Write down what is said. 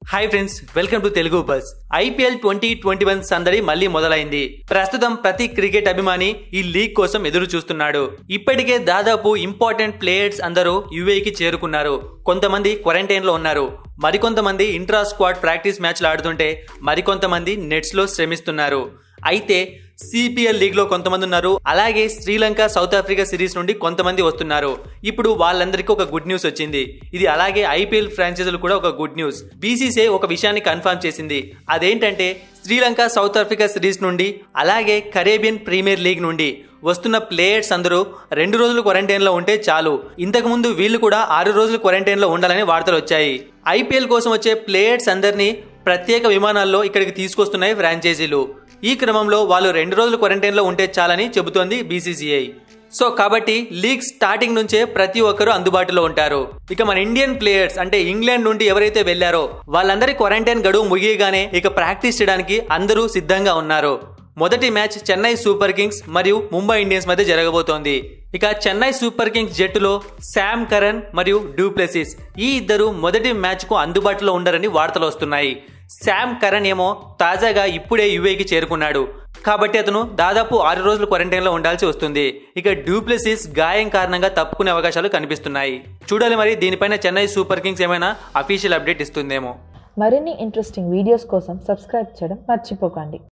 hi friends welcome to Telugu buzz IPL twenty twenty one సందడి మళ్ళీ మొదలైంది ప్రస్తుతం ప్రతి క్రికెట్ అభిమాని ఈ లీగ్ కోసం ఎదురు చూస్తున్నాడు ఇప్పటికే దాదాపు ఇంపార్టెంట్ ప్లేయర్స్ అందరూ యుఏకి చేరుకున్నారు కొంతమంది క్వారంటైన్ లో ఉన్నారు మరికొంతమంది ఇంట్రా స్క్వాడ్ ప్రాక్టీస్ మ్యాచ్లు ఆడుతుంటే మరికొంతమంది నెట్స్ లో శ్రమిస్తున్నారు అయితే సిపిఎల్ లీగ్ లో కొంతమంది ఉన్నారు అలాగే శ్రీలంక సౌత్ ఆఫ్రికా సిరీస్ నుండి కొంతమంది వస్తున్నారు ఇప్పుడు వాళ్ళందరికీ ఒక గుడ్ న్యూస్ వచ్చింది ఇది అలాగే ఐపీఎల్ ఫ్రాంచైజీలు కూడా ఒక గుడ్ న్యూస్ బీసీసీ ఒక విషయాన్ని కన్ఫర్మ్ చేసింది అదేంటంటే శ్రీలంక సౌత్ ఆఫ్రికా సిరీస్ నుండి అలాగే కరేబియన్ ప్రీమియర్ లీగ్ నుండి వస్తున్న ప్లేయర్స్ అందరూ రెండు రోజులు క్వారంటైన్ లో ఉంటే చాలు ఇంతకు ముందు వీళ్ళు కూడా ఆరు రోజులు క్వారంటైన్ లో ఉండాలని వార్తలు వచ్చాయి ఐపీఎల్ కోసం వచ్చే ప్లేయర్స్ అందరినీ ప్రత్యేక విమానాల్లో ఇక్కడికి తీసుకొస్తున్నాయి ఫ్రాంచైజీలు ఈ క్రమంలో వాళ్ళు రెండు రోజులు క్వారంటైన్ లో ఉంటే చాలని చెబుతోంది బీసీసీఐ సో కాబట్టి లీగ్ స్టార్టింగ్ నుంచే ప్రతి ఒక్కరూ అందుబాటులో ఉంటారు ఇక మన ఇండియన్ ప్లేయర్స్ అంటే ఇంగ్లాండ్ నుండి ఎవరైతే వెళ్లారో వాళ్ళందరి క్వారంటైన్ గడువు ముగియగానే ఇక ప్రాక్టీస్ చేయడానికి అందరూ సిద్ధంగా ఉన్నారు మొదటి మ్యాచ్ చెన్నై సూపర్ కింగ్స్ మరియు ముంబై ఇండియన్స్ మధ్య జరగబోతోంది ఇక చెన్నై సూపర్ కింగ్స్ జట్టులో శామ్ కరణ్ మరియు డూప్లెసిస్ ఈ ఇద్దరు మొదటి మ్యాచ్ కు అందుబాటులో ఉండరని వార్తలు వస్తున్నాయి శామ్ కరణ్ ఏమో తాజాగా ఇప్పుడే యుఏకి చేరుకున్నాడు కాబట్టి అతను దాదాపు ఆరు రోజులు క్వారంటైన్ లో ఉండాల్సి వస్తుంది ఇక డూప్లెసిస్ గాయం కారణంగా తప్పుకునే అవకాశాలు కనిపిస్తున్నాయి చూడాలి మరి దీనిపైన చెన్నై సూపర్ కింగ్స్ ఏమైనా అఫీషియల్ అప్డేట్ ఇస్తుందేమో మరిన్ని ఇంట్రెస్టింగ్ వీడియోస్ కోసం సబ్స్క్రైబ్ చేయడం మర్చిపోకండి